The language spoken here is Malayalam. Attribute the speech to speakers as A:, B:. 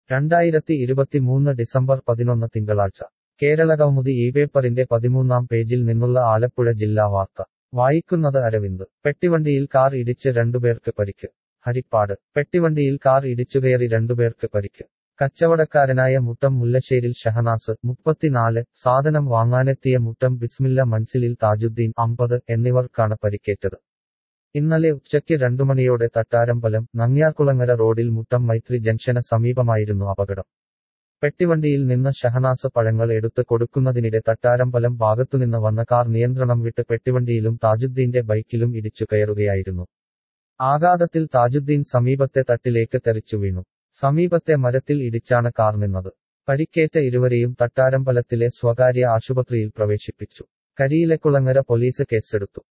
A: രണ്ടായിരത്തി ഇരുപത്തിമൂന്ന് ഡിസംബർ പതിനൊന്ന് തിങ്കളാഴ്ച കേരളകൗമുദി ഈ പേപ്പറിന്റെ പതിമൂന്നാം പേജിൽ നിന്നുള്ള ആലപ്പുഴ ജില്ലാ വാർത്ത വായിക്കുന്നത് അരവിന്ദ് പെട്ടിവണ്ടിയിൽ കാർ ഇടിച്ച് രണ്ടുപേർക്ക് പരിക്ക് ഹരിപ്പാട് പെട്ടിവണ്ടിയിൽ കാർ ഇടിച്ചുകയറി രണ്ടുപേർക്ക് പരിക്ക് കച്ചവടക്കാരനായ മുട്ടം മുല്ലശ്ശേരിൽ ഷഹനാസ് മുപ്പത്തിനാല് സാധനം വാങ്ങാനെത്തിയ മുട്ടം ബിസ്മില്ല മൻസിലിൽ താജുദ്ദീൻ അമ്പത് എന്നിവർക്കാണ് പരിക്കേറ്റത് ഇന്നലെ ഉച്ചയ്ക്ക് രണ്ടുമണിയോടെ തട്ടാരമ്പലം നങ്ങ്യാർകുളങ്ങര റോഡിൽ മുട്ടം മൈത്രി ജംഗ്ഷന് സമീപമായിരുന്നു അപകടം പെട്ടിവണ്ടിയിൽ നിന്ന് ഷഹനാസ് പഴങ്ങൾ എടുത്ത് കൊടുക്കുന്നതിനിടെ തട്ടാരമ്പലം ഭാഗത്തുനിന്ന് വന്ന കാർ നിയന്ത്രണം വിട്ട് പെട്ടിവണ്ടിയിലും താജുദ്ദീന്റെ ബൈക്കിലും ഇടിച്ചു കയറുകയായിരുന്നു ആഘാതത്തിൽ താജുദ്ദീൻ സമീപത്തെ തട്ടിലേക്ക് തെറിച്ചു വീണു സമീപത്തെ മരത്തിൽ ഇടിച്ചാണ് കാർ നിന്നത് പരിക്കേറ്റ ഇരുവരെയും തട്ടാരമ്പലത്തിലെ സ്വകാര്യ ആശുപത്രിയിൽ പ്രവേശിപ്പിച്ചു കരിയിലക്കുളങ്ങര പോലീസ് കേസെടുത്തു